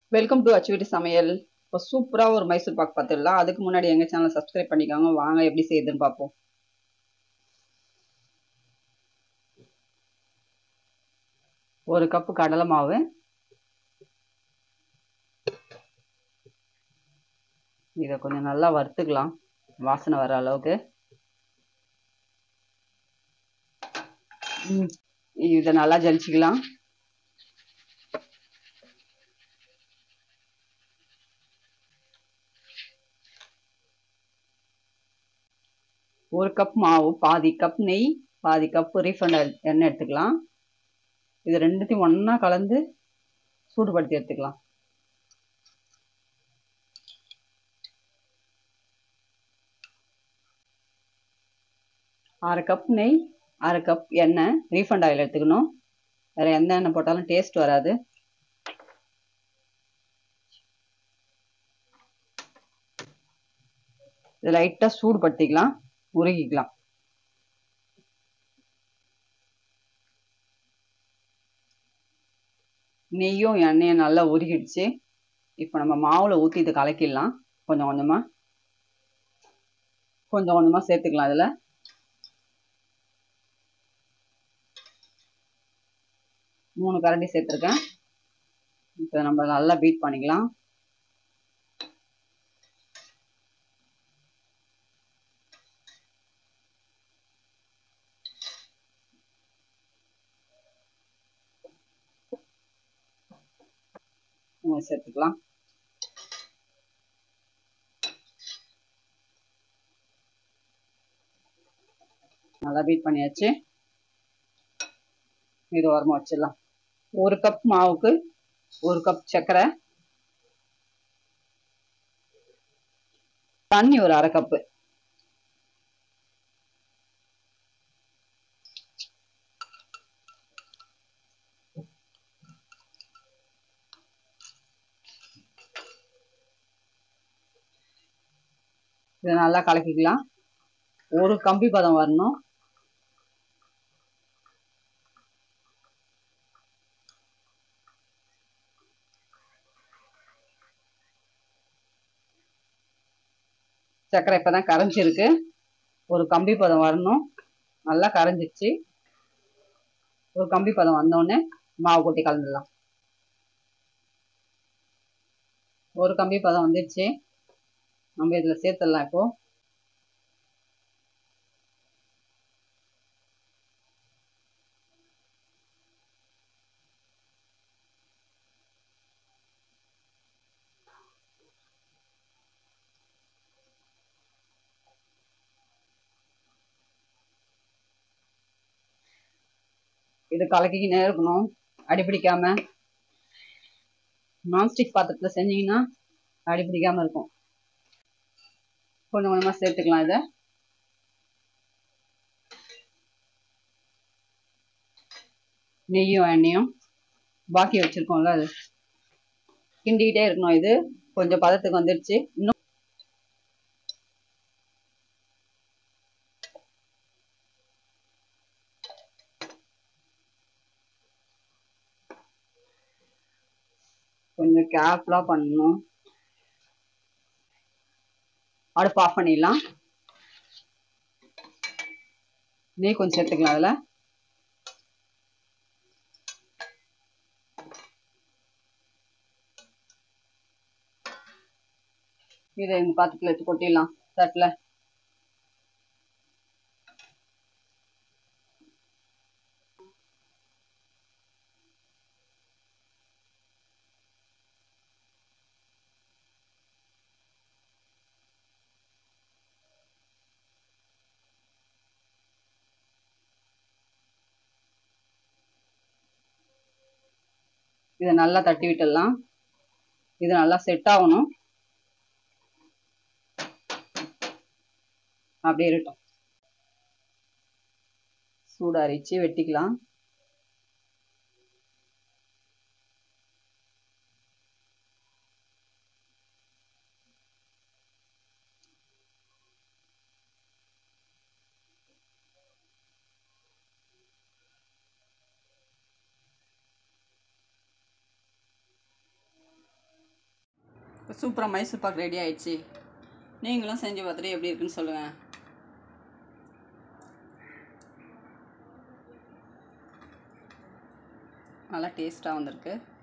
welcome to அச்சுவிட்டி சமையல் இப்போ சூப்பராக ஒரு மைசூர் பாக் பார்த்துடலாம் அதுக்கு முன்னாடி எங்கள் சேனலை சப்ஸ்கிரைப் பண்ணிக்கோங்க வாங்க எப்படி செய்யுதுன்னு பார்ப்போம் ஒரு கப்பு கடலை மாவு இதை கொஞ்சம் நல்லா வறுத்துக்கலாம் வாசனை வர அளவுக்கு இதை நல்லா ஜலிச்சிக்கலாம் ஒரு கப் மாவு பாதி கப் நெய் பாதி கப் ரீஃபண்ட் எண்ணெய் எடுத்துக்கலாம் இது ரெண்டுத்தையும் ஒன்றா கலந்து சூடுபடுத்தி எடுத்துக்கலாம் அரை கப் நெய் அரை கப் எண்ணெய் ரீஃபண்ட் ஆயில் எடுத்துக்கணும் வேறு எந்த எண்ணெய் போட்டாலும் டேஸ்ட் வராது இது லைட்டாக சூடுபடுத்திக்கலாம் உருகிக்கலாம் நெய்யும் எண்ணெயும் நல்லா உருகிடுச்சு இப்போ நம்ம மாவில் ஊற்றி இதை கலக்கிடலாம் கொஞ்சம் கொஞ்சமாக கொஞ்சம் கொஞ்சமாக சேர்த்துக்கலாம் அதில் மூணு கரண்டி சேர்த்துருக்கேன் இப்போ நம்ம நல்லா பீட் பண்ணிக்கலாம் சேர்த்துக்கலாம் நல்லா பீட் பண்ணியாச்சு இது ஓரமாக வச்சிடலாம் ஒரு கப் மாவுக்கு ஒரு கப் சர்க்கரை தண்ணி ஒரு அரை கப்பு இதை நல்லா கலக்கிக்கலாம் ஒரு கம்பி பதம் வரணும் சர்க்கரை இப்போ தான் கரைஞ்சிருக்கு ஒரு கம்பி பதம் வரணும் நல்லா கரைஞ்சிச்சு ஒரு கம்பி பதம் வந்தோடனே மாவு கொட்டி கலந்துடலாம் ஒரு கம்பி பதம் வந்துடுச்சு நம்ம இதில் சேர்த்துடலாம் இப்போ இது கலக்கிக்கினே இருக்கணும் அடிப்பிடிக்காம நான்ஸ்டிக் பாத்திரத்தில் செஞ்சீங்கன்னா அடிப்பிடிக்காம இருக்கும் கொஞ்சம் கொஞ்சமாக சேர்த்துக்கலாம் இதை நெய்யும் எண்ணெயும் பாக்கி வச்சுருக்கோம்ல அது கிண்டிக்கிட்டே இருக்கணும் இது கொஞ்சம் பதத்துக்கு வந்துடுச்சு இன்னும் கொஞ்சம் கேர்ஃபுல்லாக பண்ணணும் அடுப்பு ஆஃப் பண்ணிடலாம் நெய் கொஞ்சம் சேர்த்துக்கலாம் அதில் இதை எங்கள் பாத்திரத்தில் எடுத்து கொட்டிடலாம் தட்டில் இதை நல்லா தட்டி விட்டுடலாம் இது நல்லா செட் ஆகணும் அப்படியே இருக்கட்டும் சூடாரிச்சு வெட்டிக்கலாம் இப்போ சூப்பராக மைசூர் பாக் ரெடி ஆயிடுச்சு நீங்களும் செஞ்சு பார்த்துட்டு எப்படி இருக்குன்னு சொல்லுங்கள் நல்லா டேஸ்ட்டாக வந்திருக்கு